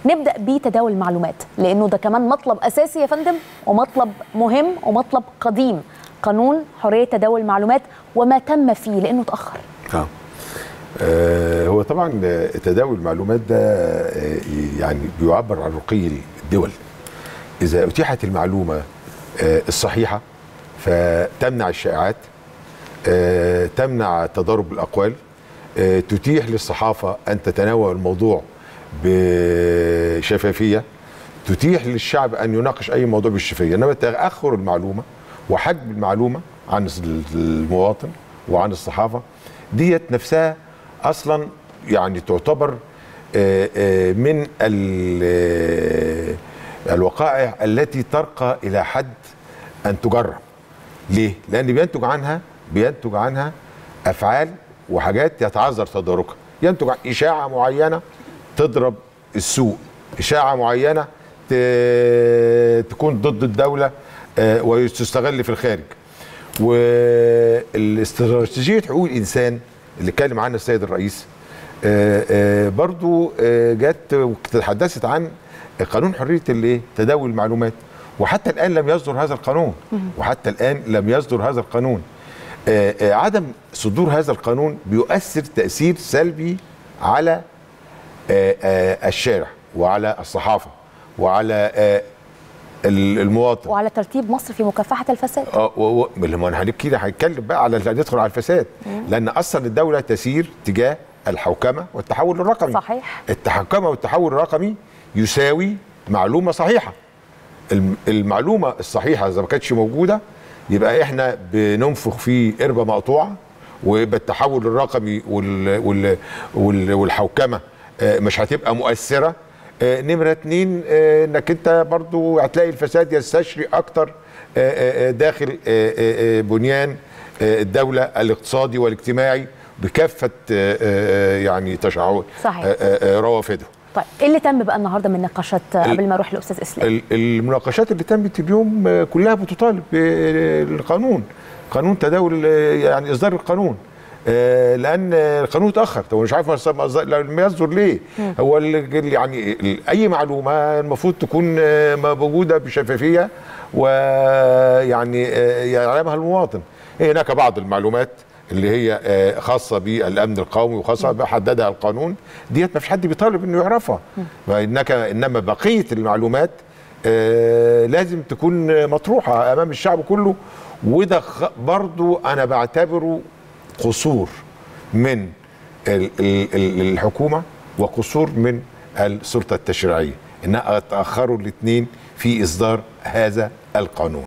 نبدا بتداول المعلومات لانه ده كمان مطلب اساسي يا فندم ومطلب مهم ومطلب قديم قانون حريه تداول المعلومات وما تم فيه لانه اتاخر آه. آه هو طبعا تداول المعلومات ده آه، يعني بيعبر عن رقي الدول اذا اتيحت المعلومه آه، الصحيحه فتمنع الشائعات آه، تمنع تضارب الاقوال آه، تتيح للصحافه ان تتناول الموضوع بشفافيه تتيح للشعب ان يناقش اي موضوع بالشفافيه انما تاخر المعلومه وحجب المعلومه عن المواطن وعن الصحافه ديت نفسها اصلا يعني تعتبر آه، آه، من ال- آه، الوقائع التي ترقى الى حد ان تجرم ليه؟ لان بينتج عنها بينتج عنها افعال وحاجات يتعذر تداركها ينتج عن اشاعه معينه تضرب السوق اشاعه معينه ت- تكون ضد الدوله آه، وتستغل في الخارج والاستراتيجيه حقوق الانسان اللي اتكلم عنها السيد الرئيس آه، آه، برضو آه، جت وتحدثت عن قانون حريه الايه تداول المعلومات وحتى الان لم يصدر هذا القانون وحتى الان لم يصدر هذا القانون آه، آه، عدم صدور هذا القانون بيؤثر تاثير سلبي على آه، آه، الشارع وعلى الصحافه وعلى آه، ال- المواطن وعلى ترتيب مصر في مكافحه الفساد اه و- و- ما انا هنبكي هنتكلم بقى على ندخل على الفساد لان اصلا الدوله تسير تجاه الحوكمه والتحول الرقمي صحيح. التحكمه والتحول الرقمي يساوي معلومه صحيحه الم- المعلومه الصحيحه اذا ما كانتش موجوده يبقى احنا بننفخ في قربه مقطوعه ويبقى التحول الرقمي وال وال وال والحوكمه آه، مش هتبقى مؤثره آه، نمره اتنين آه، انك انت برضو هتلاقي الفساد يستشري اكتر آه، آه، آه، داخل آه، آه، آه، بنيان آه، الدوله الاقتصادي والاجتماعي بكافه آه، آه، يعني تشعب صحيح. آه، آه، آه، روافده طيب ايه اللي تم بقى النهارده من نقاشات قبل ما اروح لاستاذ اسلام ال- المناقشات اللي تمت اليوم آه، كلها بتطالب بالقانون قانون تداول آه، يعني اصدار القانون آه، لان آه، القانون اتاخر طب مش عارف مص- مص- لما يصدر ليه هو ال- ال- يعني ال- اي معلومه المفروض تكون آه، موجوده بشفافيه ويعني آه، يعلمها المواطن هناك بعض المعلومات اللي هي آه، خاصه بالامن القومي وخاصه بحددها القانون ديت ما فيش حد بيطالب انه يعرفها وانك انما بقيه المعلومات آه، لازم تكون مطروحه امام الشعب كله وده خ- برضو انا بعتبره قصور من ال- ال- ال- الحكومه وقصور من السلطه التشريعيه انها تاخروا الاثنين في اصدار هذا القانون